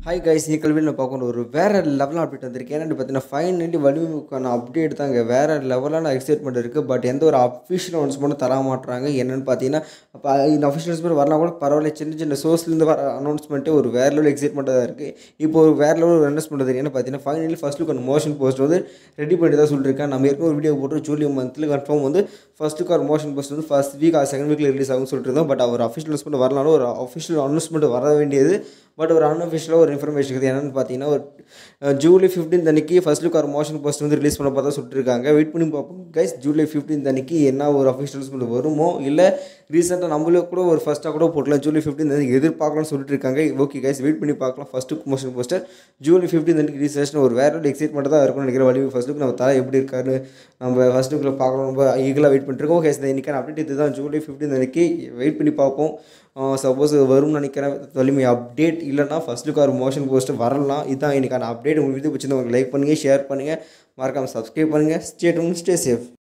hi guys இந்த கல்வியில் நான் பார்க்கணும் ஒரு வேறு லெவலாக அப்டேட் வந்திருக்கு ஏன்னு பார்த்தீங்கன்னா ஃபைனலி வலிமைக்கான அப்டேட் தாங்க வேறு லெவலான எக்ஸைட்மெண்ட் இருக்குது பட் எந்த ஒரு அஃபிஷியல் அனௌன்ஸ்மெண்ட்டும் தர மாட்றாங்க என்னென்னு பார்த்தீங்கன்னா அப்போ இந்த அஃபிஷியல் அனௌன்ஸ்மெண்ட் வரலாம் கூட பரவாயில்ல சின்ன சின்ன சோர்ஸ்லேருந்து வர அனௌன்ஸ்மெண்ட்டு ஒரு வேறு லெவல் எக்ஸைட்மெண்ட்டாக தான் இருக்குது இப்போ ஒரு வேறு லெவல் ஒரு அனௌன்ஸ்மெண்ட் வந்து என்ன பார்த்தீங்கன்னா ஃபைனலி ஃபஸ்ட் லுக் அந்த மோஷன் போஸ்ட் வந்து ரெடி பண்ணி தான் சொல்லியிருக்கேன் நம்ம ஏற்கனவே ஒரு வீடியோ போட்டு ஜூலை மந்த்தில் கன்ஃபார்ம் வந்து ஃபஸ்ட் லுக் ஒரு மோஷன் போஸ்ட் வந்து ஃபஸ்ட் வீக் ஆர் செகண்ட் வீக்கில் ரிலீஸ் ஆகும்னு சொல்லிட்டு இருந்தோம் பட் அவர் அஃபிஷியல் அனௌன்ஸ்மெண்ட் வரலாலும் ஒரு அஃபிஷியல் அனௌன்ஸ்மெண்ட் வர வேண்டியது பட் ஒரு அன்அஃபிஷியலாக ஒரு இன்ஃபர்மேஷன் இருக்குது என்னென்னு பார்த்தீங்கன்னா ஒரு அஹ், ஜூலை ஃபிஃப்டீன் அன்னைக்கு ஃபர்ஸ்ட் லுக் ஒரு மோஷன் போஸ்ட் வந்து ரிலீஸ் பண்ண பார்த்தா சொல்லிட்டுருக்காங்க வெயிட் பண்ணி பார்ப்போம் கைஸ் ஜூலை ஃபிஃப்டீன் அன்னைக்கு என்ன ஒரு அஃபிஷியல் அனௌன்ஸ்மெண்ட் வருமோ இல்லை ரீசெண்டாக நம்மளே கூட ஒரு ஃபஸ்ட்டாக கூட போட்டலாம் ஜூலை ஃபிஃப்டீன் அன்னைக்கு எதிர்பார்க்கலாம்னு சொல்லிட்டு இருக்காங்க ஓகே கைஸ் வெயிட் பண்ணி பார்க்கலாம் first look motion poster July fifteen அன்னைக்கு ரீசேஷன் ஒரு வேற ஒரு எக்ஸைட்மெண்ட் தான் இருக்கும்னு நினைக்கிறேன் வழி ஃபர்ஸ்ட் லுக் நம்ம தலை எப்படி இருக்காரு நம்ம ஃபர்ஸ்ட் லுக்கில் பார்க்கலாம் ரொம்ப ஈகலாக வெயிட் பண்ணிட்டுருக்கோம் ஓகே இந்த இன்றைக்கான அப்டேட் இதுதான் ஜூலை ஃபிஃப்டீன் அன்னைக்கு வெயிட் பண்ணி பார்ப்போம் சப்போஸ் வரும்னு நினைக்கிறேன் வலிமை அப்டேட் இல்லைனா ஃபர்ஸ்ட் லுக் ஒரு மோஷன் போஸ்ட் வரலாம் இதுதான் இன்றைக்கான அப்டேட் உங்களுக்கு இது பிடிச்சிருந்தா உங்களுக்கு லைக் பண்ணுங்கள் ஷேர் பண்ணுங்கள் மறக்காமல் சப்ஸ்கிரைப் பண்ணுங்கள் ஸ்டே டூன் ஸ்டே சேஃப்